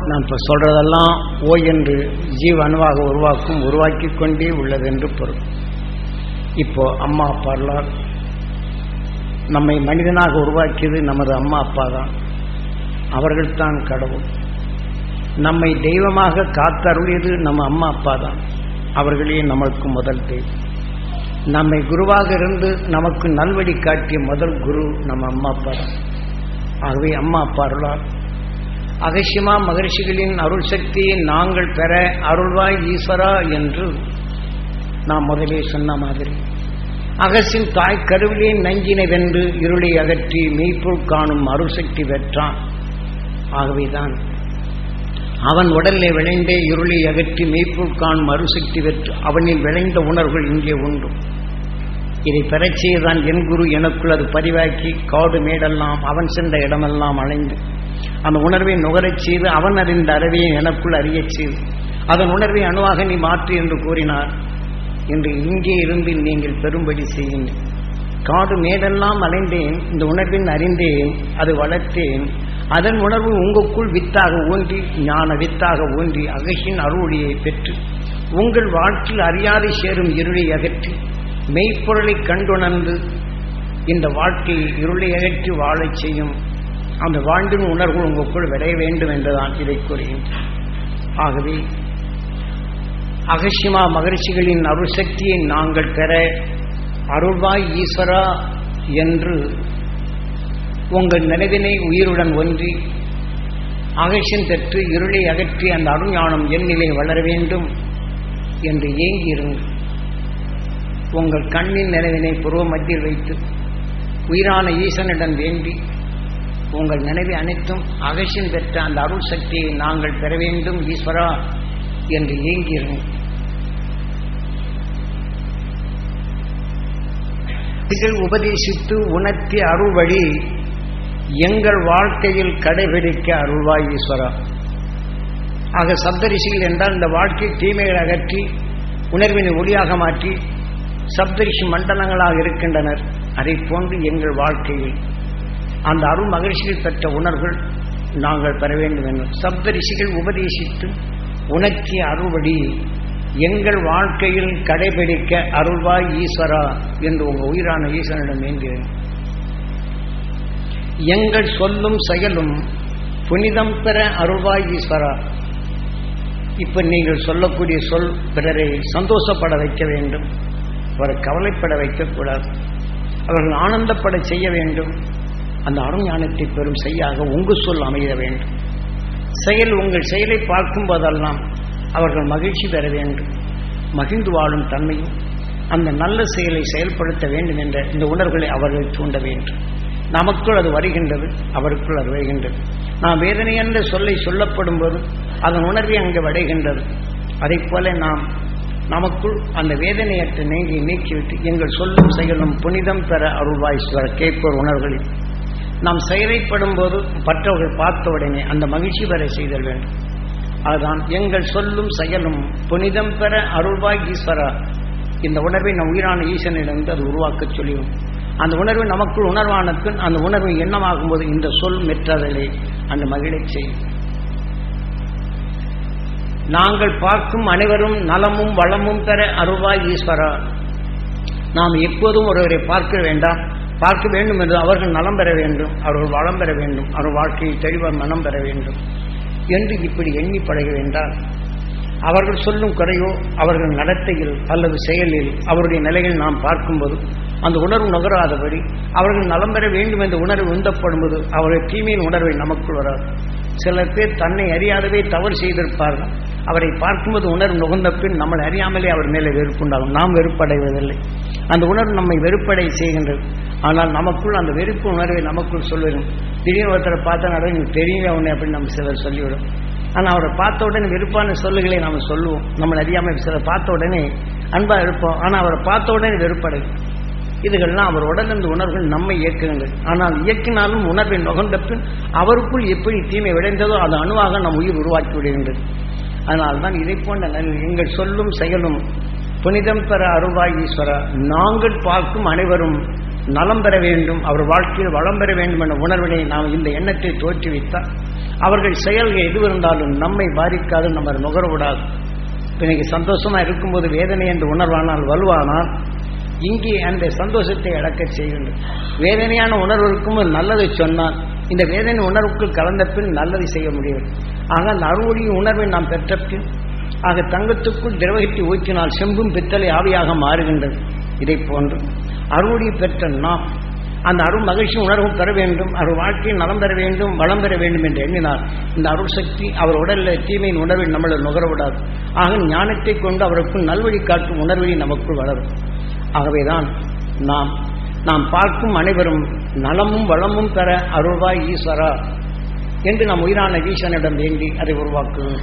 நான் இப்போ சொல்றதெல்லாம் ஓ என்று ஜீவ அணுவாக உருவாக்கும் உருவாக்கி கொண்டே உள்ளது என்று பொருள் இப்போ அம்மா அப்பாலாம் நம்மை மனிதனாக உருவாக்கியது நமது அம்மா அப்பா தான் அவர்கள்தான் கடவுள் நம்மை தெய்வமாக காத்தருளியது நம்ம அம்மா அப்பா தான் அவர்களே நமக்கு முதல் தெய்வம் நம்மை குருவாக இருந்து நமக்கு நல்வழி காட்டிய முதல் குரு நம்ம அம்மா அப்பா தான் ஆகவே அம்மா அப்பா அருளால் அகசியமா மகர்ஷிகளின் அருள் சக்தியை நாங்கள் பெற அருள்வாய் ஈஸ்வரா என்று நாம் முதலே சொன்ன மாதிரி அகசின் தாய் கருவிலே நஞ்சினை வென்று இருளை அகற்றி மெய்ப்பொருள் காணும் அருள் சக்தி பெற்றான் ஆகவேதான் அவன் உடலில் விளைந்த இருளை அகற்றி மெய்ப்பொருள் காணும் அருசக்தி பெற்று அவனில் விளைந்த உணர்வுகள் இங்கே உண்டு இதை பெறச் செய்தான் என் குரு எனக்குள் அது பதிவாக்கி காடு மேடெல்லாம் அவன் சென்ற இடமெல்லாம் அலைந்து அந்த உணர்வை நுகரச் செய்து அவன் அறிந்த அறிவையை எனக்குள் அறியச் செய்து அதன் உணர்வை அணுவாக நீ மாற்று என்று கூறினார் இன்று இங்கே இருந்து நீங்கள் பெரும்படி செய்யுங்கள் காடு மேடெல்லாம் அலைந்தேன் இந்த உணர்வின் அறிந்தேன் அது வளர்த்தேன் அதன் உணர்வு உங்களுக்குள் வித்தாக ஊன்றி ஞான வித்தாக ஊன்றி அகசின் அருளியை பெற்று உங்கள் வாழ்க்கையில் அறியாதை சேரும் இருளை அகற்றி மெய்ப்பொருளை கண்டுணர்ந்து இந்த வாழ்க்கையை இருளை அகற்றி வாழச் செய்யும் அந்த வாழ்ந்தின் உணர்வு உங்களுக்குள் விளைய வேண்டும் என்றுதான் இதை கூறியும் ஆகவே அகசியமா மகர்ஷிகளின் அருள் சக்தியை நாங்கள் பெற அருள்வாய் ஈஸ்வரா என்று உங்கள் நினைவினை உயிருடன் ஒன்றி அகசியம் பெற்று இருளை அகற்றி அந்த அருஞானம் எண்ணிலை வளர வேண்டும் என்று ஏங்கி இருங்கள் உங்கள் கண்ணின் நினைவினை புருவ மத்தியில் வைத்து உயிரான ஈசனிடம் வேண்டி உங்கள் நினைவை அனைத்தும் அகசியம் பெற்ற அந்த அருள் சக்தியை நாங்கள் பெற வேண்டும் ஈஸ்வரா என்று ஏங்கியிருங்கள் உபதேசித்து உணர்த்திய அருள் வழி எங்கள் வாழ்க்கையில் கடைபிடிக்க அருள்வாய் ஈஸ்வரா ஆக சப்தரிஷிகள் என்றால் இந்த வாழ்க்கை தீமைகளை அகற்றி உணர்வினை ஒளியாக மாற்றி சப்தரிஷி மண்டலங்களாக இருக்கின்றனர் அதை போன்று எங்கள் வாழ்க்கையில் அந்த அருள் மகிழ்ச்சியில் பெற்ற உணர்வுகள் நாங்கள் பெற வேண்டும் என்று சப்தரிஷிகள் உபதேசித்து உணர்த்திய அருள்வடி எங்கள் வாழ்க்கையில் கடைபிடிக்க அருள்வாய் ஈஸ்வரா என்று உங்க உயிரான ஈஸ்வரனிடம் வேண்டியது எங்கள் சொல்லும் செயலும் புனிதம் பெற அருள்வாய் ஈஸ்வரா இப்ப நீங்கள் சொல்லக்கூடிய சொல் பிறரை சந்தோஷப்பட வைக்க வேண்டும் அவரை கவலைப்பட வைக்கக்கூடாது அவர்கள் ஆனந்தப்பட செய்ய வேண்டும் அந்த அருஞானத்தை பெறும் செய்யாக உங்கள் சொல் அமைய வேண்டும் செயல் உங்கள் செயலை பார்க்கும் போதெல்லாம் அவர்கள் மகிழ்ச்சி பெற வேண்டும் மகிழ்ந்து வாழும் தன்மையும் அந்த நல்ல செயலை செயல்படுத்த வேண்டும் என்ற இந்த உணர்வுகளை அவர்கள் தூண்ட வேண்டும் நமக்குள் அது வருகின்றது அவருக்குள் அது வருகின்றது நாம் வேதனை என்ற சொல்லை சொல்லப்படும் போது அதன் உணர்வை அங்கு வடைகின்றது அதை போல நாம் நமக்குள் அந்த வேதனையற்ற நீங்கி நீக்கிவிட்டு எங்கள் சொல்லும் செயலும் புனிதம் பெற அருள்வாய்ஸ்வர கேட்போர் உணர்வுகளில் நாம் செயலைப்படும் போது மற்றவர்கள் பார்த்த உடனே அந்த மகிழ்ச்சி பெற செய்தல் வேண்டும் அதுதான் எங்கள் சொல்லும் செயலும் புனிதம் பெற அருள்வாய் ஈஸ்வரா இந்த உணர்வை நம் உயிரான ஈசனிடந்து அது உருவாக்க சொல்லியும் அந்த உணர்வு நமக்குள் உணர்வான பின் அந்த உணர்வு எண்ணமாகும் போது இந்த சொல் மெற்றதலே அந்த மகிழச் செய்யும் நாங்கள் பார்க்கும் அனைவரும் நலமும் வளமும் பெற அருள்வாய் ஈஸ்வரா நாம் எப்போதும் ஒருவரை பார்க்க வேண்டாம் பார்க்க வேண்டும் என்று அவர்கள் நலம் பெற வேண்டும் அவர்கள் வளம் பெற வேண்டும் அவர்கள் வாழ்க்கையில் தெளிவாக மனம் பெற வேண்டும் என்று இப்படி எண்ணி பழக வேண்டால் அவர்கள் சொல்லும் குறையோ அவர்கள் நடத்தையில் அல்லது செயலில் அவருடைய நிலைகள் நாம் பார்க்கும்போது அந்த உணர்வு நுகராதபடி அவர்கள் நலம் பெற வேண்டும் என்ற உணர்வு உந்தப்படும்போது அவருடைய தீமையின் உணர்வை நமக்குள் வராது சில பேர் தன்னை அறியாதவே தவறு செய்திருப்பார்கள் அவரை பார்க்கும்போது உணர்வு நுகர்ந்த பின் நம்மளை அறியாமலே அவர் மேலே வெறுப்புண்டாகும் நாம் வெறுப்படைவதில்லை அந்த உணர்வு நம்மை வெறுப்படை செய்கின்றது ஆனால் நமக்குள் அந்த வெறுப்பு உணர்வை நமக்குள் சொல்லிடும் திடீர்னு ஒருத்தரை பார்த்தா நட எனக்கு தெரியல உடனே அப்படின்னு நம்ம சிலர் சொல்லிவிடும் ஆனால் அவரை பார்த்த உடனே வெறுப்பான சொல்லுகளை நாம் சொல்லுவோம் நம்மளை அறியாமல் சிலர் பார்த்த உடனே அன்பாக இருப்போம் ஆனால் அவரை பார்த்த உடனே வெறுப்படை இதுகள்லாம் அவர் உடலிருந்து உணர்வுகள் நம்மை இயக்குங்கள் ஆனால் இயக்கினாலும் உணர்வை நுகர்ந்த பின் அவருக்குள் எப்படி தீமை விளைந்ததோ அது அணுவாக நம் உயிர் உருவாக்கி விடுகின்றது அதனால்தான் இதை போன்ற நல் எங்கள் சொல்லும் செயலும் புனிதம் பெற அருள்வாய் ஈஸ்வரா நாங்கள் பார்க்கும் அனைவரும் நலம் பெற வேண்டும் அவர் வாழ்க்கையில் வளம் பெற வேண்டும் என்ற உணர்வினை நாம் இந்த எண்ணத்தை தோற்றுவித்தால் அவர்கள் செயல்கள் எது இருந்தாலும் நம்மை பாதிக்காது நம்ம நுகர விடாது இப்ப இன்னைக்கு சந்தோஷமா இருக்கும்போது வேதனை என்று உணர்வானால் வலுவானால் இங்கே அந்த சந்தோஷத்தை அடக்கச் செய்கின்றது வேதனையான உணர்வு இருக்கும்போது நல்லதை சொன்னால் இந்த வேதனை உணர்வுக்குள் கலந்த பின் நல்லதை செய்ய முடியும் ஆக அந்த அறுவழியின் உணர்வை நாம் பெற்ற பின் ஆக தங்கத்துக்குள் திரவகத்தை ஊற்றினால் செம்பும் பித்தளை ஆவியாக மாறுகின்றது இதை போன்று அறுவடை பெற்ற நாம் அந்த அருள் மகிழ்ச்சி உணர்வும் பெற வேண்டும் அவர் வாழ்க்கையில் நலம் பெற வேண்டும் வளம் பெற வேண்டும் என்று எண்ணினார் இந்த அருள் சக்தி அவர் உடலில் தீமையின் உணர்வில் நம்மளை நுகரவிடாது ஆக ஞானத்தை கொண்டு அவருக்குள் நல்வழி காட்டும் உணர்வழி நமக்குள் வளரும் ஆகவேதான் நாம் நாம் பார்க்கும் அனைவரும் நலமும் வளமும் பெற அருள்வாய் ஈஸ்வரா என்று நாம் உயிரான ஈசனிடம் வேண்டி அதை உருவாக்குவோம்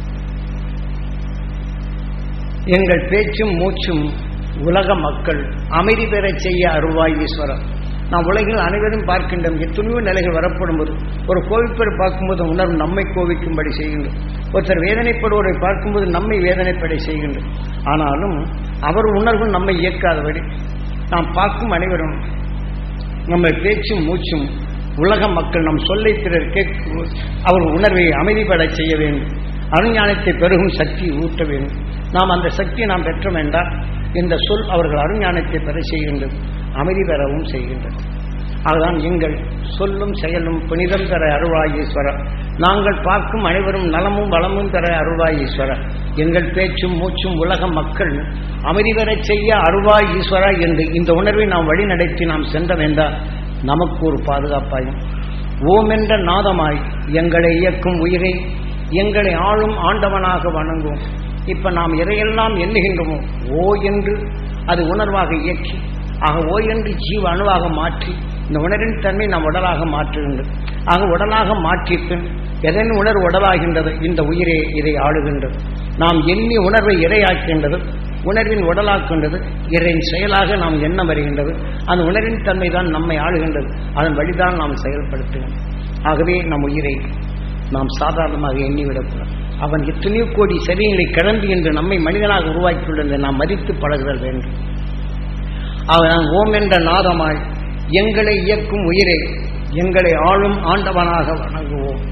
எங்கள் பேச்சும் மூச்சும் உலக மக்கள் அமைதி பெறச் செய்ய அருள்வாய் ஈஸ்வரர் நாம் உலகில் அனைவரும் பார்க்கின்றோம் எத்தனையோ நிலைகள் வரப்படும் போது ஒரு கோவிப்பரை பார்க்கும்போது உணர்வு நம்மை கோவிக்கும்படி செய்கின்றோம் ஒருத்தர் வேதனைப்படுவரை பார்க்கும்போது நம்மை வேதனைப்படை செய்கின்றோம் ஆனாலும் அவர் உணர்வு நம்மை இயக்காதபடி நாம் பார்க்கும் அனைவரும் நம்ம பேச்சும் மூச்சும் உலக மக்கள் நம் சொல்லை பிறர் கேட்கும் அவர் உணர்வை அமைதிப்பட செய்ய வேண்டும் அருஞானத்தை பெருகும் சக்தி ஊட்ட வேண்டும் நாம் அந்த சக்தியை நாம் பெற்றோம் என்றால் இந்த சொல் அவர்கள் அருஞானத்தை பெற செய்கின்றது அமைதி பெறவும் செய்கின்றது அதுதான் எங்கள் சொல்லும் செயலும் புனிதம் பெற அருள்வாய் ஈஸ்வரர் நாங்கள் பார்க்கும் அனைவரும் நலமும் வளமும் பெற அருள்வாய் ஈஸ்வரர் எங்கள் பேச்சும் மூச்சும் உலக மக்கள் அமைதி பெறச் செய்ய அருள்வாய் ஈஸ்வரா என்று இந்த உணர்வை நாம் வழிநடத்தி நாம் சென்றோம் என்றால் நமக்கு ஒரு பாதுகாப்பாயும் ஓம் என்ற நாதமாய் எங்களை இயக்கும் உயிரை எங்களை ஆளும் ஆண்டவனாக வணங்குவோம் இப்ப நாம் எதையெல்லாம் எண்ணுகின்றோமோ ஓ என்று அது உணர்வாக இயக்கி ஆக ஓ என்று ஜீவ அணுவாக மாற்றி இந்த உணரின் தன்மை நாம் உடலாக மாற்றுகின்றது ஆக உடலாக மாற்றிய பின் எதன் உணர்வு உடலாகின்றது இந்த உயிரே இதை ஆளுகின்றது நாம் எண்ணி உணர்வை இரையாக்கின்றது உணர்வின் உடலாக்கின்றது இறையின் செயலாக நாம் எண்ணம் வருகின்றது அந்த உணர்வின் தன்மை தான் நம்மை ஆளுகின்றது அதன் வழிதான் நாம் செயல்படுத்துகிறோம் ஆகவே நம் உயிரை நாம் சாதாரணமாக எண்ணிவிடக்கூடாது அவன் எத்தனையோ கோடி சரியங்களை கடந்து என்று நம்மை மனிதனாக உருவாக்கியுள்ளதை நாம் மதித்து பழகுதல் வேண்டும் அவன் ஓம் என்ற நாதமாய் எங்களை இயக்கும் உயிரை எங்களை ஆளும் ஆண்டவனாக வணங்குவோம்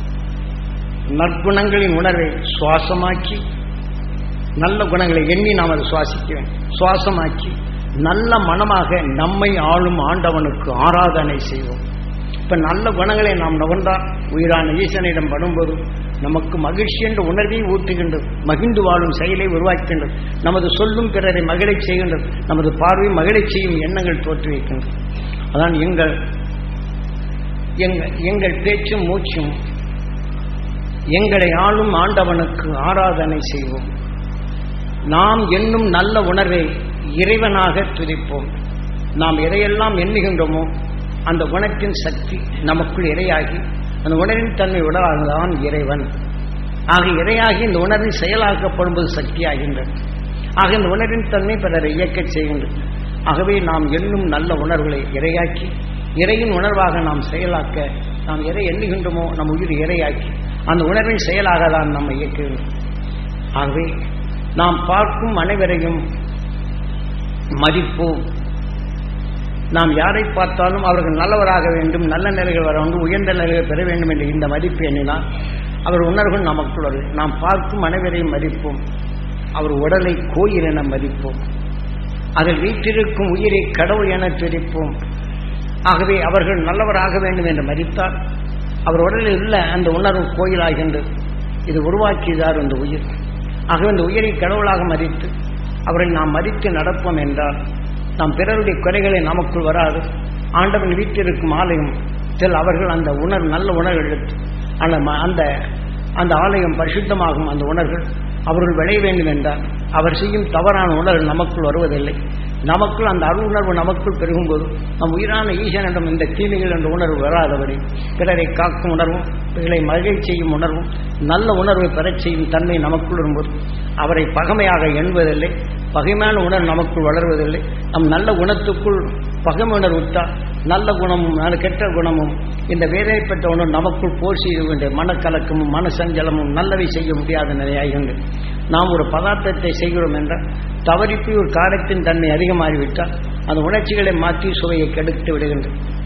நற்குணங்களின் உணர்வை சுவாசமாக்கி நல்ல குணங்களை எண்ணி நாம் அதை சுவாசிக்க வேண்டும் சுவாசமாக்கி நல்ல மனமாக நம்மை ஆளும் ஆண்டவனுக்கு ஆராதனை செய்வோம் இப்ப நல்ல குணங்களை நாம் நுகர்ந்தால் உயிரான ஈசனிடம் படும்போது நமக்கு மகிழ்ச்சி என்ற உணர்வை ஊட்டுகின்றது மகிழ்ந்து வாழும் செயலை உருவாக்கின்றது நமது சொல்லும் பிறரை மகிழச் செய்கின்றது நமது பார்வை மகிழச் செய்யும் எண்ணங்கள் தோற்று வைக்கின்றது அதான் எங்கள் எங்கள் எங்கள் பேச்சும் மூச்சும் எங்களை ஆளும் ஆண்டவனுக்கு ஆராதனை செய்வோம் நாம் என்னும் நல்ல உணர்வை இறைவனாக துதிப்போம் நாம் எதையெல்லாம் எண்ணுகின்றோமோ அந்த குணத்தின் சக்தி நமக்குள் இரையாகி அந்த உணர்வின் தன்மை உடலாகதான் இறைவன் ஆக இரையாகி இந்த உணர்வின் செயலாக்கப்படும்போது சக்தியாகின்றது ஆக இந்த உணர்வின் தன்மை பிறரை இயக்கச் செய்கின்றது ஆகவே நாம் எண்ணும் நல்ல உணர்வுகளை இரையாக்கி இறையின் உணர்வாக நாம் செயலாக்க நாம் எதை எண்ணுகின்றோமோ நம் உயிர் இரையாக்கி அந்த உணர்வின் செயலாக தான் நம்ம இயக்குகின்றோம் ஆகவே நாம் பார்க்கும் அனைவரையும் மதிப்போம் நாம் யாரை பார்த்தாலும் அவர்கள் நல்லவராக வேண்டும் நல்ல நிலைகள் வர வேண்டும் உயர்ந்த நிலைகள் பெற வேண்டும் என்று இந்த மதிப்பு எண்ணினால் அவர் உணர்வுகள் நமக்குள் வரும் நாம் பார்க்கும் அனைவரையும் மதிப்போம் அவர் உடலை கோயில் என மதிப்போம் அதில் வீற்றிருக்கும் உயிரை கடவுள் என தெரிப்போம் ஆகவே அவர்கள் நல்லவராக வேண்டும் என்று மதித்தால் அவர் உடலில் உள்ள அந்த உணர்வு கோயிலாகின்றது இது உருவாக்கியதார் இந்த உயிர் ஆகவே இந்த உயிரை கடவுளாக மதித்து அவரை நாம் மதித்து நடப்போம் என்றால் நாம் பிறருடைய குறைகளை நமக்குள் வராது ஆண்டவன் வீட்டிற்கும் ஆலயம் செல் அவர்கள் அந்த உணர்வு நல்ல உணர்வு எடுத்து அந்த ம- அந்த அந்த ஆலயம் பரிசுத்தமாகும் அந்த உணர்வுகள் அவர்கள் விளைய வேண்டும் என்றால் அவர் செய்யும் தவறான உணர்வு நமக்குள் வருவதில்லை நமக்குள் அந்த அருள் உணர்வு நமக்குள் பெருகும்போது நம் உயிரான ஈசனிடம் இந்த தீமைகள் என்ற உணர்வு வராதபடி பிறரை காக்கும் உணர்வும் பிறரை மகிழ் செய்யும் உணர்வும் நல்ல உணர்வை பெறச் செய்யும் தன்மை நமக்குள் வரும்போது அவரை பகைமையாக எண்பதில்லை பகைமையான உணர்வு நமக்குள் வளர்வதில்லை நம் நல்ல குணத்துக்குள் பகைமை உணர்வு விட்டால் நல்ல குணமும் நல்ல கெட்ட குணமும் இந்த வேதனைப்பட்ட உணர்வு நமக்குள் போர் செய்து கொண்டு மனக்கலக்கமும் மனசஞ்சலமும் நல்லவை செய்ய முடியாத நிலையாகின்றது நாம் ஒரு பதார்த்தத்தை செய்கிறோம் என்றால் தவறிப்பி ஒரு காரத்தின் தன்மை அதிகமாகிவிட்டால் அந்த உணர்ச்சிகளை மாற்றி சுவையை கெடுத்து விடுகின்றது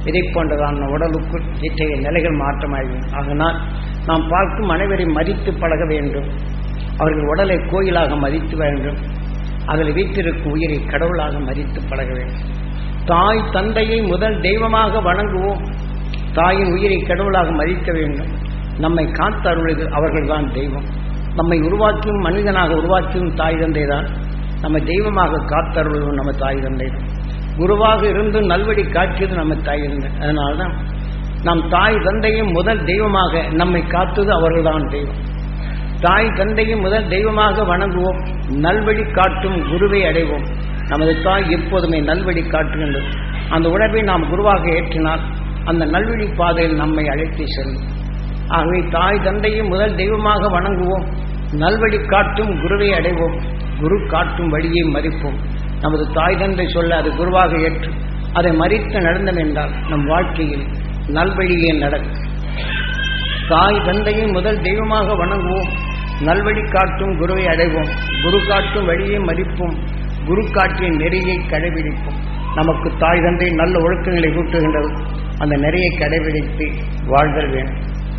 இதை போன்றதான உடலுக்குள் இத்தகைய நிலைகள் மாற்றமாகும் அதனால் நாம் பார்க்கும் அனைவரை மதித்து பழக வேண்டும் அவர்கள் உடலை கோயிலாக மதித்து வேண்டும் அதில் வீட்டிருக்கும் உயிரை கடவுளாக மதித்து பழக வேண்டும் தாய் தந்தையை முதல் தெய்வமாக வணங்குவோம் தாயின் உயிரை கடவுளாக மதிக்க வேண்டும் நம்மை காத்தருளுது அவர்கள்தான் தெய்வம் நம்மை உருவாக்கியும் மனிதனாக உருவாக்கியும் தாய் தந்தை தான் நம்ம தெய்வமாக காத்தருளும் நம்ம தாய் தந்தை தான் குருவாக இருந்து நல்வழி காட்டியது நம்ம தாய் தந்தை அதனால்தான் நம் தாய் தந்தையும் முதல் தெய்வமாக நம்மை காத்தது அவர்கள்தான் தெய்வம் தாய் தந்தையும் முதல் தெய்வமாக வணங்குவோம் நல்வழி காட்டும் குருவை அடைவோம் நமது தாய் எப்போதுமே நல்வழி காட்டுகின்றது அந்த உணர்வை நாம் குருவாக ஏற்றினால் அந்த நல்வழி பாதையில் நம்மை அழைத்து செல்லும் ஆகவே தாய் தந்தையும் முதல் தெய்வமாக வணங்குவோம் நல்வழி காட்டும் குருவை அடைவோம் குரு காட்டும் வழியை மதிப்போம் நமது தாய் தந்தை சொல்ல அது குருவாக ஏற்று அதை மறித்து நடந்தோம் என்றால் நம் வாழ்க்கையில் நல்வழியே நடக்கும் தாய் தந்தையும் முதல் தெய்வமாக வணங்குவோம் நல்வழி காட்டும் குருவை அடைவோம் குரு காட்டும் வழியை மதிப்போம் குரு காட்டிய நெறியை கடைபிடிப்போம் நமக்கு தாய் தந்தை நல்ல ஒழுக்கங்களை கூட்டுகின்றது அந்த நெறியை கடைபிடித்து வாழ்தல் வேண்டும்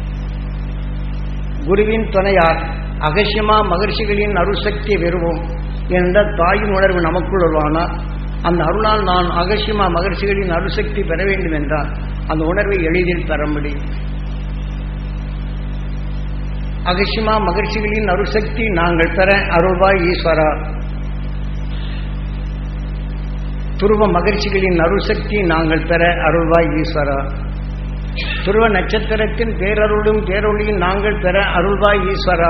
குருவின் துணையார் அகசியமா மகர்ஷிகளின் அருசக்தியை பெறுவோம் என்ற தாயின் உணர்வு நமக்குள் வருவானால் அந்த அருளால் நான் அகசியமா மகர்ஷிகளின் அருசக்தி பெற வேண்டும் என்றால் அந்த உணர்வை எளிதில் பெற முடியும் அகசியமா மகர்ஷிகளின் அருசக்தி நாங்கள் பெற அருள்வாய் ஈஸ்வரா துருவ மகிழ்ச்சிகளின் அருள்சக்தி நாங்கள் பெற அருள்வாய் ஈஸ்வரா துருவ நட்சத்திரத்தின் பேரருளும் பேரொழியும் நாங்கள் பெற அருள்வாய் ஈஸ்வரா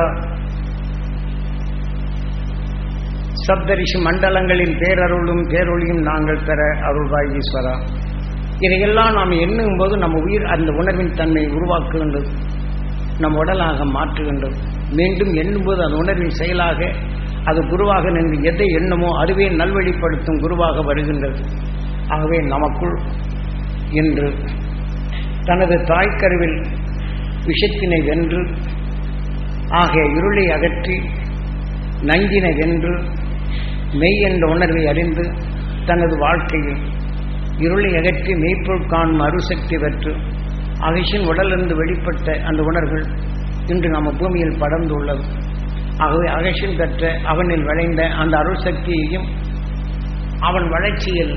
சப்தரிஷி மண்டலங்களின் பேரருளும் பேரொழியும் நாங்கள் பெற அருள்வாய் ஈஸ்வரா இதையெல்லாம் நாம் எண்ணும் போது நம்ம உயிர் அந்த உணர்வின் தன்மை உருவாக்குகின்றது நம் உடலாக மாற்றுகின்றது மீண்டும் எண்ணும்போது அந்த உணர்வின் செயலாக அது குருவாக நின்று எதை எண்ணுமோ அதுவே நல்வழிப்படுத்தும் குருவாக வருகின்றது ஆகவே நமக்குள் இன்று தனது தாய்க்கருவில் விஷத்தினை வென்று ஆகிய இருளை அகற்றி நஞ்சினை வென்று மெய் என்ற உணர்வை அறிந்து தனது வாழ்க்கையில் இருளை அகற்றி மெய்ப்பொருள் காணும் அருசக்தி பெற்று அகிஷின் உடலிருந்து வெளிப்பட்ட அந்த உணர்வுகள் இன்று நம்ம பூமியில் படர்ந்துள்ளது ஆகவே அகஷன் பெற்ற அவனில் விளைந்த அந்த அருள் சக்தியையும் அவன் வளர்ச்சியில்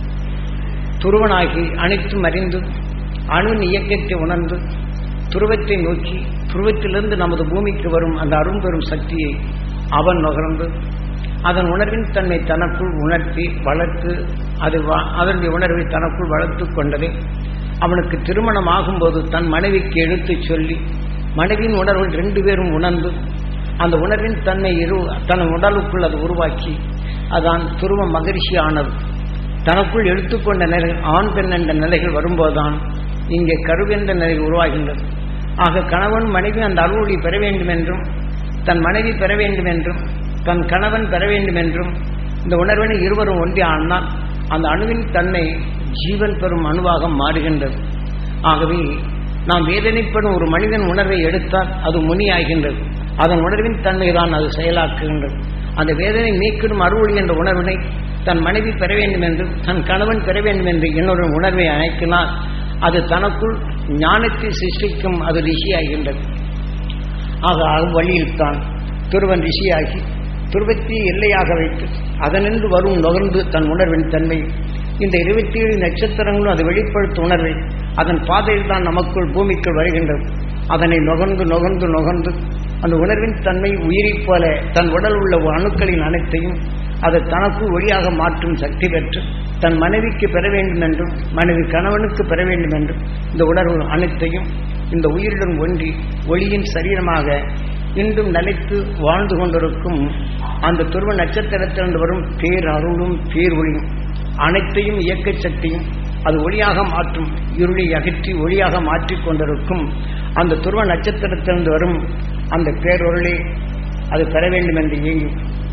துருவனாகி அனைத்தும் அறிந்து அணுவின் இயக்கத்தை உணர்ந்து துருவத்தை நோக்கி துருவத்திலிருந்து நமது பூமிக்கு வரும் அந்த அரும்பெரும் சக்தியை அவன் நுகர்ந்து அதன் உணர்வின் தன்மை தனக்குள் உணர்த்தி வளர்த்து அது அதனுடைய உணர்வை தனக்குள் வளர்த்து கொண்டதை அவனுக்கு திருமணம் ஆகும்போது தன் மனைவிக்கு எடுத்துச் சொல்லி மனைவியின் உணர்வில் ரெண்டு பேரும் உணர்ந்து அந்த உணர்வின் தன்மை இரு தன் உடலுக்குள் அது உருவாக்கி அதான் துருவ மகிழ்ச்சி ஆனது தனக்குள் எடுத்துக்கொண்ட நிலை ஆண் பெண் என்ற நிலைகள் வரும்போதுதான் இங்கே கருவென்ற நிலை உருவாகின்றது ஆக கணவன் மனைவி அந்த அருளை பெற வேண்டும் என்றும் தன் மனைவி பெற வேண்டும் என்றும் தன் கணவன் பெற வேண்டும் என்றும் இந்த உணர்வினை இருவரும் ஒன்றி ஆனால் அந்த அணுவின் தன்மை ஜீவன் பெறும் அணுவாக மாறுகின்றது ஆகவே நாம் வேதனைப்படும் ஒரு மனிதன் உணர்வை எடுத்தால் அது முனியாகின்றது அதன் உணர்வின் தன்மை தான் அது செயலாக்குகின்றது அந்த வேதனை நீக்கிடும் அருள் என்ற உணர்வினை தன் மனைவி பெற வேண்டும் என்று தன் கணவன் பெற வேண்டும் என்று இன்னொரு உணர்வை அழைக்கினால் அது தனக்குள் ஞானத்தை சிருஷ்டிக்கும் அது ரிஷியாகின்றது ஆக அவ்வழியில் தான் துருவன் ரிஷியாகி துருவத்தை எல்லையாக வைத்து அதனின்று வரும் நுகர்ந்து தன் உணர்வின் தன்மை இந்த இருபத்தி ஏழு நட்சத்திரங்களும் அதை வெளிப்படுத்தும் உணர்வை அதன் பாதையில் தான் நமக்குள் பூமிக்குள் வருகின்றது அதனை நுகர்ந்து நுகர்ந்து நுகர்ந்து அந்த உணர்வின் தன்மை உயிரைப் போல தன் உடல் உள்ள அணுக்களின் அனைத்தையும் அதை தனக்குள் ஒளியாக மாற்றும் சக்தி பெற்று தன் மனைவிக்கு பெற வேண்டும் என்றும் மனைவி கணவனுக்கு பெற வேண்டும் என்றும் இந்த உணர்வு அனைத்தையும் இந்த உயிருடன் ஒன்றி ஒளியின் சரீரமாக இன்றும் நிலைத்து வாழ்ந்து கொண்டிருக்கும் அந்த துருவ நட்சத்திரத்திலிருந்து வரும் பேர் அருளும் பேர் ஒளியும் அனைத்தையும் இயக்க சக்தியும் அது ஒளியாக மாற்றும் இருளை அகற்றி ஒளியாக மாற்றிக் கொண்டிருக்கும் அந்த துருவ நட்சத்திரத்திலிருந்து வரும் அந்த பேரொருளை அது பெற வேண்டும் என்று இயங்கும்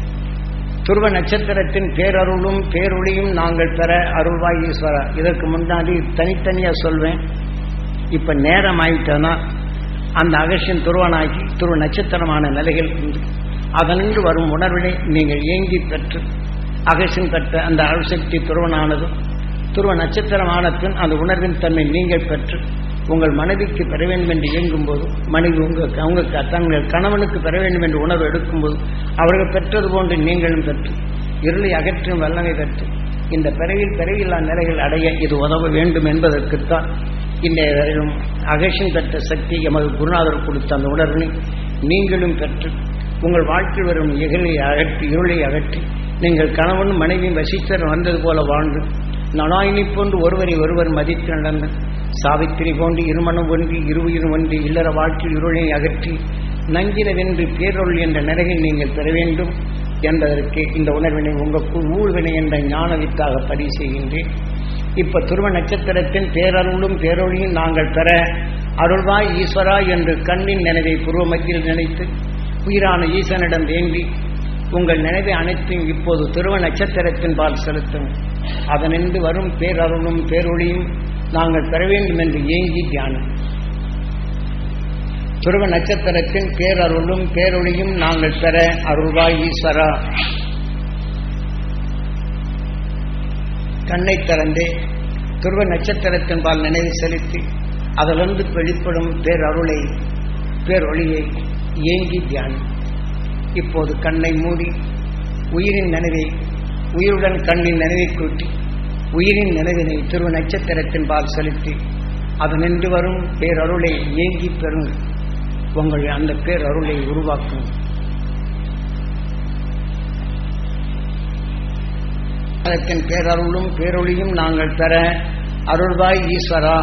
துருவ நட்சத்திரத்தின் பேரருளும் பேரொளியும் நாங்கள் பெற அருள்வாய் ஈஸ்வரா இதற்கு முன்னாடி தனித்தனியா சொல்வேன் இப்ப நேரம் ஆயிட்டனா அந்த அகசியன் துருவனாகி துருவ நட்சத்திரமான நிலைகள் உண்டு அதனின்று வரும் உணர்வினை நீங்கள் ஏங்கி பெற்று அகசியன் பெற்ற அந்த அருள்சக்தி துருவனானதும் துருவ நட்சத்திரமான பின் அந்த உணர்வின் தன்மை நீங்கள் பெற்று உங்கள் மனைவிக்கு பெற வேண்டும் என்று இயங்கும் போது மனைவி உங்க அவங்க க- தங்கள் கணவனுக்கு பெற வேண்டும் என்று உணர்வு எடுக்கும்போது அவர்கள் பெற்றது போன்று நீங்களும் பெற்று இருளை அகற்றும் வல்லமை பெற்று இந்த பிறவில் பிறவில்லா நிலைகள் அடைய இது உதவ வேண்டும் என்பதற்குத்தான் இன்றைய வரையிலும் அகேஷன் பெற்ற சக்தி எமது குருநாதர் கொடுத்த அந்த உணர்வினை நீங்களும் பெற்று உங்கள் வாழ்க்கையில் வரும் இகலை அகற்றி இருளை அகற்றி நீங்கள் கணவன் மனைவி வசித்தர் வந்தது போல வாழ்ந்து நனாயினி போன்று ஒருவரை ஒருவர் மதித்து நடந்து சாவித்திரி போன்று இருமணம் ஒன்றி இருவுயிரும் ஒன்றி இல்லற வாழ்க்கையில் இருளை அகற்றி நஞ்சில வென்று பேரொள் என்ற நிலையில் நீங்கள் பெற வேண்டும் என்பதற்கு இந்த உணர்வினை உங்களுக்குள் ஊழ்வினை என்ற ஞான வித்தாக பதிவு செய்கின்றேன் இப்ப துருவ நட்சத்திரத்தின் பேரருளும் பேரொழியும் நாங்கள் பெற அருள்வாய் ஈஸ்வரா என்று கண்ணின் நினைவை பூர்வ மத்தியில் நினைத்து உயிரான ஈசனிடம் வேண்டி உங்கள் நினைவை அனைத்தையும் இப்போது துருவ நட்சத்திரத்தின் பால் செலுத்தும் அதனின்று வரும் பேரருளும் பேரொழியும் நாங்கள் பெற வேண்டும் என்று ஏங்கி தியானம் துருவ நட்சத்திரத்தின் பேரருளும் பேரொழியும் நாங்கள் பெற அருள்வாய் ஈஸ்வரா கண்ணை திறந்தே துருவ நட்சத்திரத்தின் பால் நினைவு செலுத்தி அதிலிருந்து வெளிப்படும் பேரருளை பேரொளியை ஏங்கி தியானம் இப்போது கண்ணை மூடி உயிரின் நினைவை உயிருடன் கண்ணின் நினைவை கூட்டி உயிரின் நினைவினை துருவ நட்சத்திரத்தின் பால் செலுத்தி அது நின்று வரும் பேரருளை ஏங்கி பெறும் உங்கள் அந்த பேரருளை உருவாக்கும் அதத்தின் பேரருளும் பேரொளியும் நாங்கள் பெற அருள்வாய் ஈஸ்வரா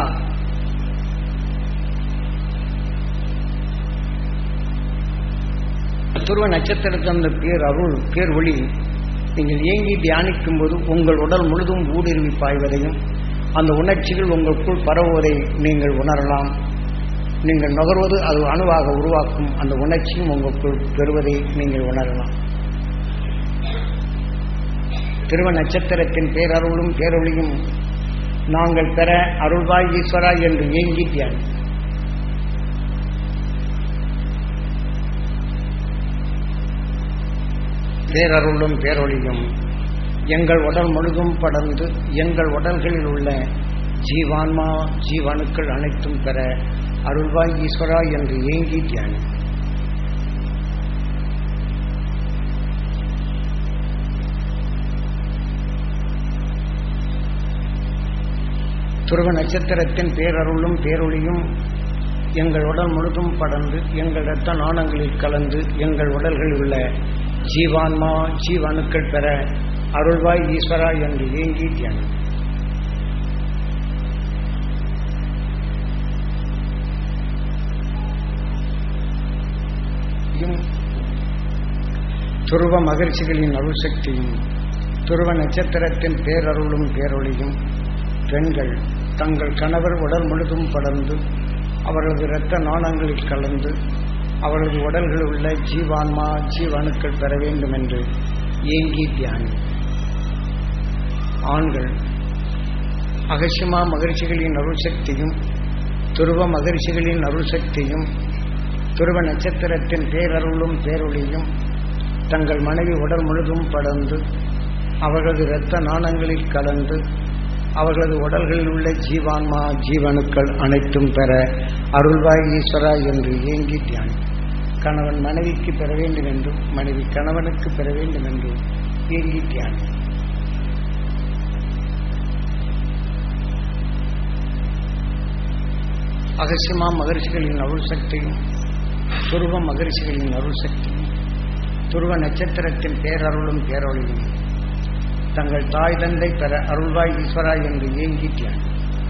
துருவ நட்சத்திரத்தின் அந்த பேர் அருள் பேர் ஒளி நீங்கள் ஏங்கி தியானிக்கும் போது உங்கள் உடல் முழுதும் ஊடுருவி பாய்வதையும் அந்த உணர்ச்சிகள் உங்களுக்குள் பரவுவதை நீங்கள் உணரலாம் நீங்கள் நுகர்வது அது அணுவாக உருவாக்கும் அந்த உணர்ச்சியும் உங்களுக்குள் பெறுவதை நீங்கள் உணரலாம் திருவ நட்சத்திரத்தின் பேரருளும் பேரொளியும் நாங்கள் பெற அருள்வாய் ஈஸ்வரா என்று ஏங்கி தியானி பேரருளும் பேரொளியும் எங்கள் உடல் முழுதும் படர்ந்து எங்கள் உடல்களில் உள்ள ஜீவான்மா ஜீவனுக்கள் அனைத்தும் பெற அருள்வாய் ஈஸ்வரா என்று ஏங்கி தியானி துருவ நட்சத்திரத்தின் பேரருளும் பேரொளியும் எங்கள் உடல் முழுதும் படர்ந்து எங்கள் இரத்த நாணங்களில் கலந்து எங்கள் உடல்களில் உள்ள ஜீவான்மா ஜீவனுக்கள் பெற அருள்வாய் ஈஸ்வரா என்று ஏங்கி தியானம் துருவ மகிழ்ச்சிகளின் அருள் சக்தியும் துருவ நட்சத்திரத்தின் பேரருளும் பேரொளியும் பெண்கள் தங்கள் கணவர் உடல் முழுதும் படர்ந்து அவரது இரத்த நாணங்களில் கலந்து அவரது உடல்களில் உள்ள ஜீவான்மா ஜீவனுக்கள் பெற வேண்டும் என்று ஏங்கி தியானி ஆண்கள் அகசியமா மகிழ்ச்சிகளின் அருள் சக்தியும் துருவ மகிழ்ச்சிகளின் அருள் சக்தியும் துருவ நட்சத்திரத்தின் பேரருளும் பேரொளியும் தங்கள் மனைவி உடல் முழுதும் படர்ந்து அவர்களது இரத்த நாணங்களில் கலந்து அவர்களது உடல்களில் உள்ள ஜீவான்மா ஜீவனுக்கள் அனைத்தும் பெற அருள்வாய் ஈஸ்வரா என்று ஏங்கி தியானி கணவன் மனைவிக்கு பெற வேண்டும் என்றும் மனைவி கணவனுக்கு பெற வேண்டும் என்றும் ஏங்கி தியானி அகசியமா மகர்ஷிகளின் அருள் சக்தியும் துருவ மகர்ஷிகளின் அருள் சக்தியும் துருவ நட்சத்திரத்தின் பேரருளும் பேரொழியும் தங்கள் தாய் தந்தை பெற அருள்வாய் ஈஸ்வரா என்று ஏங்கி தியானி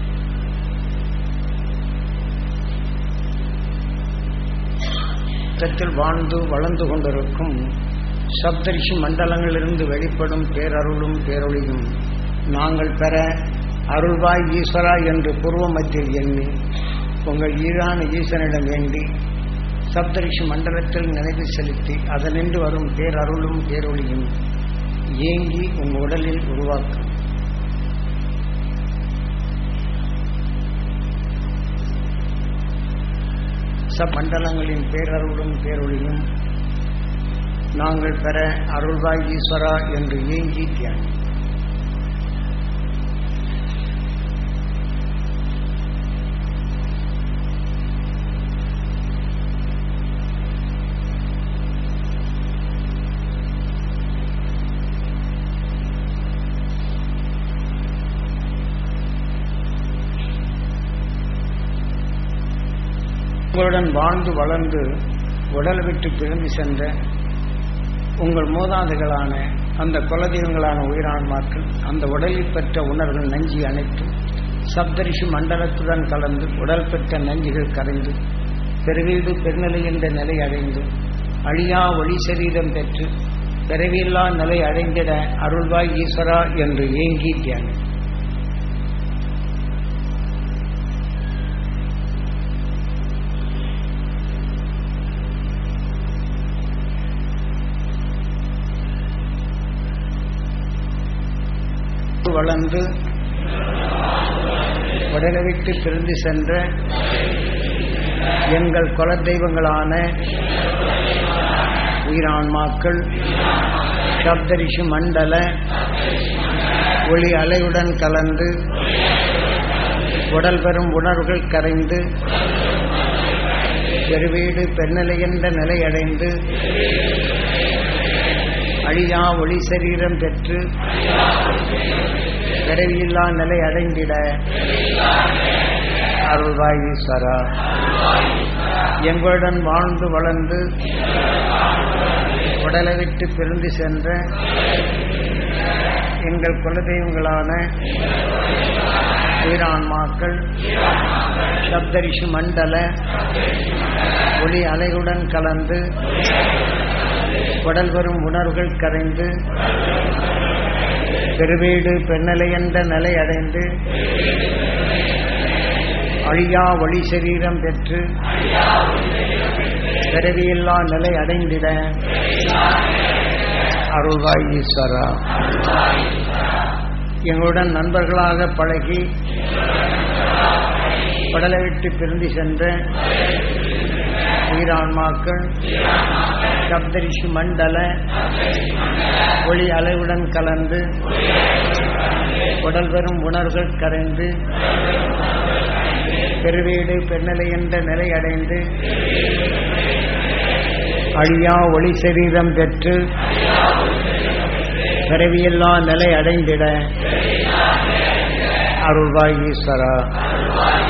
உலகத்தில் வாழ்ந்து வளர்ந்து கொண்டிருக்கும் சப்தரிஷி மண்டலங்களிலிருந்து வெளிப்படும் பேரருளும் பேரொழியும் நாங்கள் பெற அருள்வாய் ஈஸ்வரா என்று பூர்வ மத்தியில் எண்ணி உங்கள் ஈரான ஈசனிடம் வேண்டி சப்தரிஷி மண்டலத்தில் நினைவு செலுத்தி அதனின்று வரும் பேரருளும் பேரொழியும் ஏங்கி உங்கள் உடலில் உருவாக்கும் மண்டலங்களின் பேரருளும் பேரொழியும் நாங்கள் பெற அருள்வாய் ஈஸ்வரா என்று ஏங்கி தியானி உங்களுடன் வாழ்ந்து வளர்ந்து உடல் விட்டு பிரிந்து சென்ற உங்கள் மூதாதைகளான அந்த குலதெய்வங்களான உயிரான்மாக்கள் அந்த உடலில் பெற்ற உணர்வுகள் நஞ்சி அனைத்தும் சப்தரிஷி மண்டலத்துடன் கலந்து உடல் பெற்ற நஞ்சுகள் கரைந்து பெருவீடு பெருநிலை என்ற நிலை அடைந்து அழியா ஒளி சரீரம் பெற்று பிறவியில்லா நிலை அடைந்திட அருள்வாய் ஈஸ்வரா என்று ஏங்கி தியானம் வளர்ந்து உடலை விட்டு பிரிந்து சென்ற எங்கள் குல தெய்வங்களான உயிரான்மாக்கள் சப்தரிஷி மண்டல ஒளி அலையுடன் கலந்து உடல் பெறும் உணர்வுகள் கரைந்து பெருவீடு பெருநிலை என்ற நிலை அடைந்து அழியா ஒளி சரீரம் பெற்று பிறவியில்லா நிலை அடைந்திட அருள்வாய் ஈஸ்வரா எங்களுடன் வாழ்ந்து வளர்ந்து உடலை விட்டு பிரிந்து சென்ற எங்கள் குலதெய்வங்களான உயிரான்மாக்கள் சப்தரிஷி மண்டல ஒளி அலையுடன் கலந்து உடல் வரும் உணர்வுகள் கரைந்து பெருவீடு பெண்ணலை என்ற நிலை அடைந்து அழியா ஒளி சரீரம் பெற்று பிறவியில்லா நிலை அடைந்திட அருள்வாய் ஈஸ்வரா எங்களுடன் நண்பர்களாக பழகி உடலை விட்டு பிரிந்து சென்ற உயிரான்மாக்கள் சப்தரிஷி மண்டல ஒளி அலைவுடன் கலந்து உடல் பெறும் உணர்வுகள் கரைந்து பெருவீடு பெண்ணலை என்ற நிலை அடைந்து அழியா ஒளி சரீரம் பெற்று பிறவியில்லா நிலை அடைந்திட அருள்வாய் ஈஸ்வரா